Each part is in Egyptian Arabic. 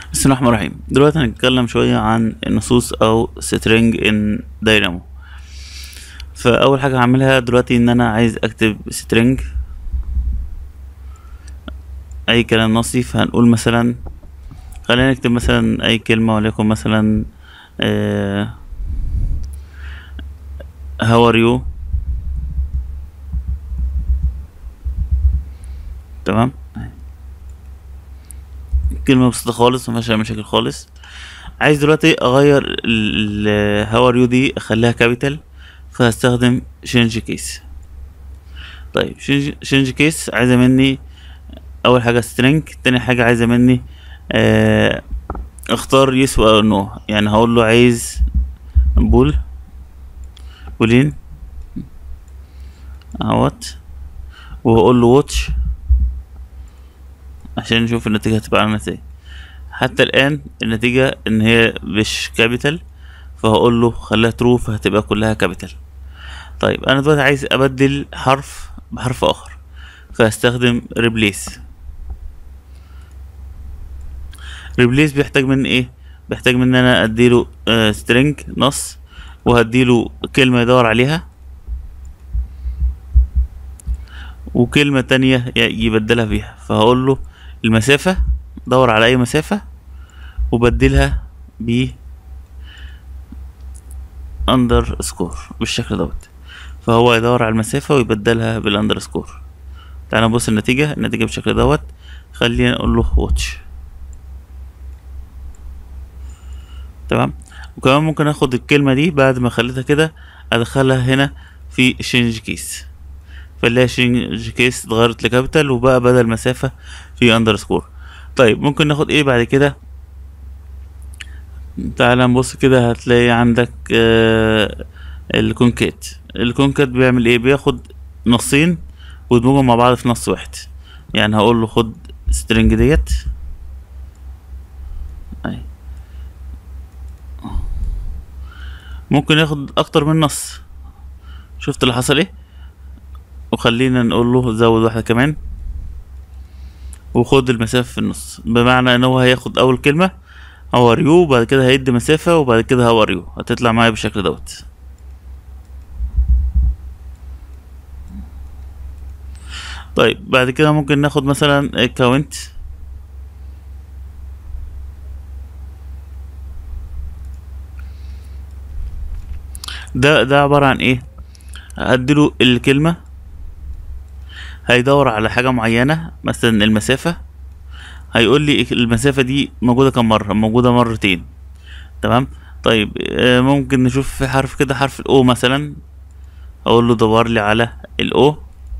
بسم الله الرحمن الرحيم دلوقتي هنتكلم شوية عن النصوص أو string in dynamo فأول حاجة هعملها دلوقتي إن أنا عايز أكتب string أي كلام نصي فهنقول مثلا خلينا نكتب مثلا أي كلمة وليكن مثلا آه how are you تمام كلمة بسيطة خالص مفيهاش أي مشاكل خالص عايز دلوقتي أغير ال هاو ار يو دي أخليها كابيتال فهستخدم شينج كيس طيب شينج كيس عايزة مني أول حاجة سترينج تاني حاجة عايزة مني آه اختار يس أو نو يعني هقول له عايز بول بولين اهوت وهقول له واتش عشان نشوف النتيجة هتبقى عاملة ازاي حتى الآن النتيجة إن هي مش كابيتال فهقول له خليها ترو فهتبقى كلها كابيتال طيب أنا دلوقتي عايز أبدل حرف بحرف آخر فهستخدم ريبليس ريبليس بيحتاج مني إيه؟ بيحتاج مني إن أنا أديله آه سترينج نص وهديله كلمة يدور عليها وكلمة تانية يبدلها فيها فهقول له المسافة دور على أي مسافة وبدلها ب اندر سكور بالشكل دوت فهو يدور على المسافة ويبدلها بالاندر سكور تعال نبص النتيجة النتيجة بالشكل دوت خلينا نقول له واتش تمام وكمان ممكن اخد الكلمة دي بعد ما خليتها كده ادخلها هنا في شينج كيس فنلاقي شينج كيس اتغيرت لكابيتال وبقى بدل مسافة في اندرسكور طيب ممكن ناخد ايه بعد كده تعال نبص كده هتلاقي عندك آه الكونكات الكونكات بيعمل ايه بياخد نصين ويدمجهم مع بعض في نص واحد يعني هقول له خد سترينج ديت اي ممكن ياخد اكتر من نص شفت اللي حصل ايه وخلينا نقول له زود واحدة كمان وخد المسافة في النص بمعنى ان هو هياخد اول كلمة هاو يو وبعد كده هيدي مسافة وبعد كده هاو يو هتطلع معايا بالشكل دوت طيب بعد كده ممكن ناخد مثلا كاونت ده ده عبارة عن ايه هديله الكلمة هيدور على حاجة معينة مثلا المسافة هيقول لي المسافة دي موجودة كم مرة موجودة مرتين تمام طيب ممكن نشوف في حرف كده حرف الاو مثلا اقول له دور لي على الاو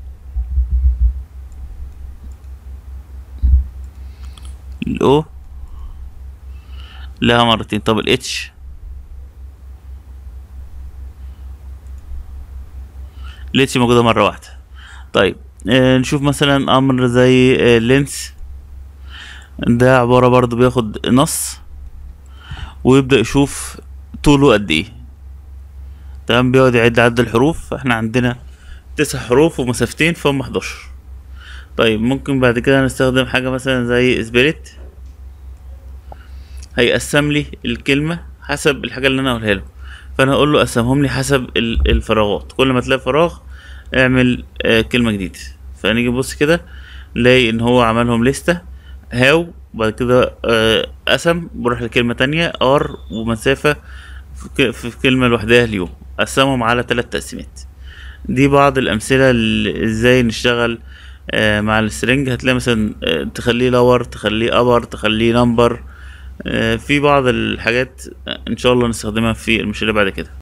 الاو لها مرتين طب الاتش الاتش موجودة مرة واحدة طيب آه نشوف مثلا امر زي آه لينس ده عبارة برضو بياخد نص ويبدأ يشوف طوله قد ايه تمام بيقعد يعد عدد الحروف احنا عندنا تسع حروف ومسافتين فهم حداشر طيب ممكن بعد كده نستخدم حاجة مثلا زي سبيريت هيقسم لي الكلمة حسب الحاجة اللي انا اقولها له فانا اقول له قسمهم لي حسب الفراغات كل ما تلاقي فراغ اعمل آه كلمة جديدة فنيجي نبص كده نلاقي ان هو عملهم لستة هاو وبعد كده آه قسم بروح لكلمة تانية ار ومسافة في كلمة لوحدها اليوم قسمهم على تلات تقسيمات دي بعض الأمثلة ازاي نشتغل آه مع السترنج هتلاقي مثلا تخليه لور تخليه ابر تخليه نمبر في بعض الحاجات ان شاء الله نستخدمها في المشاريع بعد كده